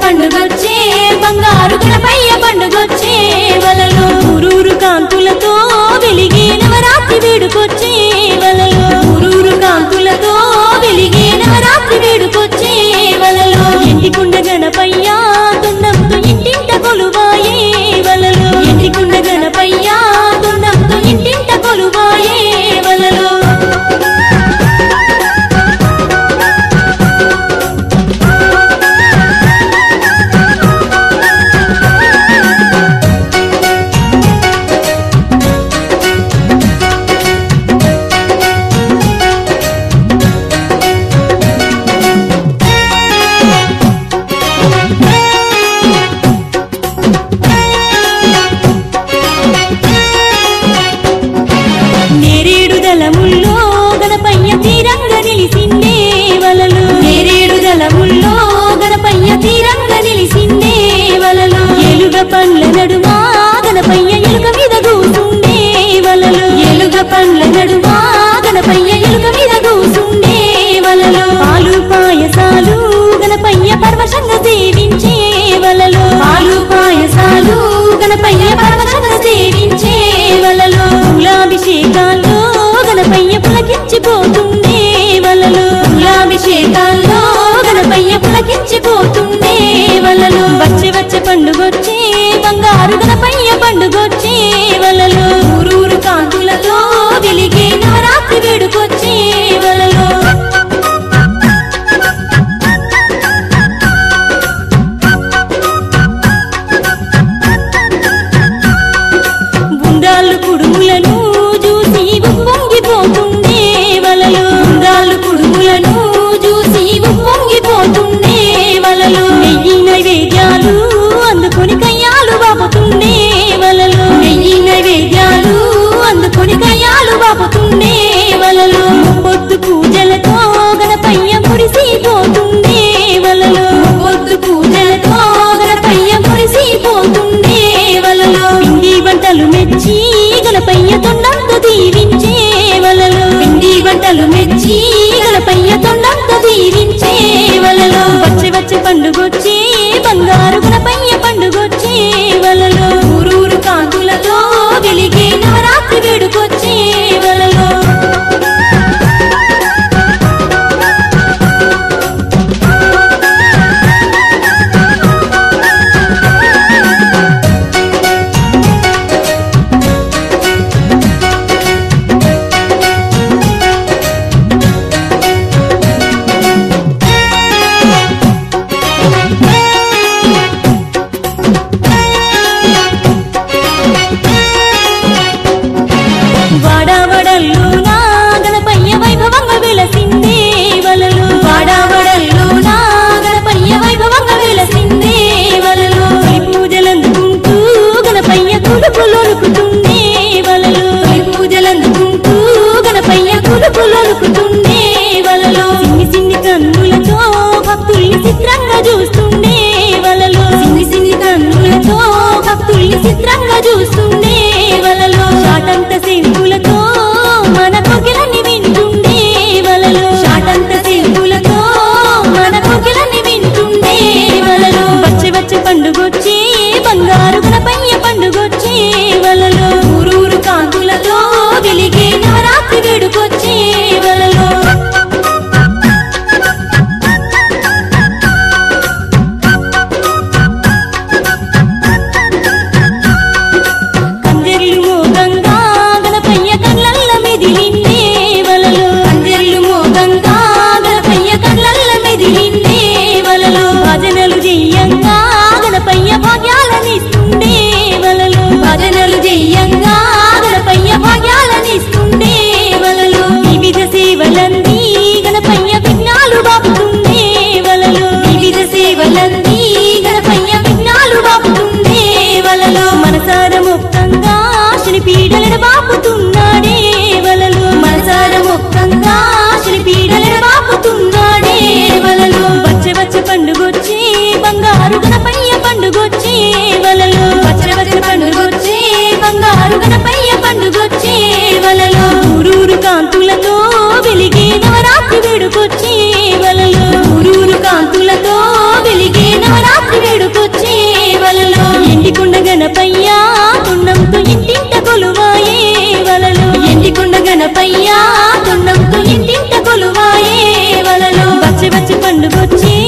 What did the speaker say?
పండుగొచ్చే బంగారు గణపయ్య పండుగొచ్చే వలలో ఊరూరు కాంతులతో వెలిగే నవరాత్రి వేడుకొచ్చే వలలో ఊరూరు కాంతులతో వెలిగే నవరాత్రి వేడుకొచ్చే వలలో ఎంటికుండ గణపయ్య దుండంతో ఇంటింట కొలువాయే వలలో ఎంటికుండ గణపయ్య దుండంతో ఇంటింట కొలువాయే వలలో నేరేడు దళముల్లో గణపయ్య తీరంగ నిలిసిందే వలలు నేరేడు దళముల్లో గణపయ్య తీరంగ నిలిసిందే వలలు ఎలుగ పండ్ల నడుమా గణపయ్య ఎలుక మీద కూసుండే వలలు ఎలుగ పండ్ల నడుమా గణపయ్య ఎలుక మీద కూసుండే వలలు పాలు పాయసాలు గణపయ్య పరమశంగా సేవించే వలలు పాలు పాయసాలు గణపయ్య పరమశంగా సేవించే వలలో కులాభిషేకాల్లో గణపయ్య పులకించిపోతుండే వలలో కులాభిషేకాల్లో గణపయ్య పులకించిపోతుండే వలలో వచ్చే వచ్చే పండుగొచ్చే బంగారు గణపయ్య పండుగొచ్చే వలలో ఊరూరు కాంతులతో వెలిగే నవరాత్రి వేడుకొచ్చే వలలో బుండాలు కుడుములను చూసి ఉప్పొంగిపోతుండే వలలు బుండాలు కుడుములను చూసి ఉప్పొంగిపోతుండే వలలు నెయ్యి నైవేద్యాలు అందుకొని కయ్యాలు బాపుతుండే వలలు నెయ్యి నైవేద్యాలు అందుకొని కయ్యాలు బాపుతుండే వలలు పొద్దు పూజలతో గణపయ్య మురిసిపోతుండే వలలు పొద్దు పూజలతో గణపయ్య మురిసిపోతుండే వలలో పిండి వంటలు మెచ్చి గణపయ్య తొండంతో దీవించే వలలో పిండి వంటలు మెచ్చి గణపయ్య తొండంతో దీవించే వలలో వచ్చే వచ్చే పండుగొచ్చే బంగారు గణపయ్య పండుగొచ్చే వలలో ఊరూరు కాంతులతో వెలిగే నవరాత్రి వేడుకొచ్చే వలలో వాడావడల్లు నా గణపయ్య వైభవంగా వెలసిందే వలలు వాడావడల్లు నా గణపయ్య వైభవంగా వెలసిందే వలలు ఈ పూజలందుకుంటూ గణపయ్య కుడుపులొలుకుతుండే వలలు ఈ పూజలందుకుంటూ గణపయ్య కుడుపులొలుకుతుండే వలలో సిన్ని సిన్ని కన్నులతో భక్తుల్ని చిత్రంగా చూస్తుండే వలలో సిన్ని సిన్ని కన్నులతో భక్తుల్ని చిత్రంగా చూస్తుండే వలలో షాటంత సింధులతో మన కోకిలని వింటుండే వలలో షాటంత సింధులతో మన కోకిలని వింటుండే వలలో వచ్చే వచ్చే పండుగొచ్చే బంగారు గణపయ్య పండుగొచ్చే వలలో ఊరూరు కాంతులతో వెలిగే నవరాత్రి వేడుకొచ్చే వలలో కందెర్లు మోగంగా గణపయ్య కళ్ళల్ల మెదిలిండే వలలో కందెర్లు మోగంగా గణపయ్య కళ్ళల్ల మెదిలిండే వలలో భజనలు చెయ్యంగా గణపయ్య భాగ్యాలనిస్తుండే వలలో భజనలు చెయ్యంగా గణపయ్య భాగ్యాలనిస్తుండే వలలో వివిధ సేవలంది గణపయ్య విఘ్నాలు బాపుతుండే వలలో వివిధ సేవలంది గణపయ్య విఘ్నాలు బాపుతుండే వలలో మనసార మొత్తంగా శని పీడలను బాపుతున్నాడే వలలో మనసార మొత్తంగా శని పీడలను బాపుతున్నాడే వలలో వచ్చే వచ్చే పండుగొచ్చే బంగారు గణపయ్య పండుగొచ్చే వలలో వచ్చే వచ్చే పండుగొచ్చే బంగారు గణపయ్య పండుగొచ్చే వలలో ఊరూరు కాంతులతో వెలిగే నవరాత్రి వేడుకొచ్చే వలలో ఊరూరు కాంతులతో వెలిగే నవరాత్రి గణపయ్యా తున్నంతో ఇంటింట కొలువాయే వలలు ఎండికొండ గణపయ్యా తున్నంతో ఇంటింట కొలువాయే వలలు వచ్చి వచ్చి పండుగొచ్చే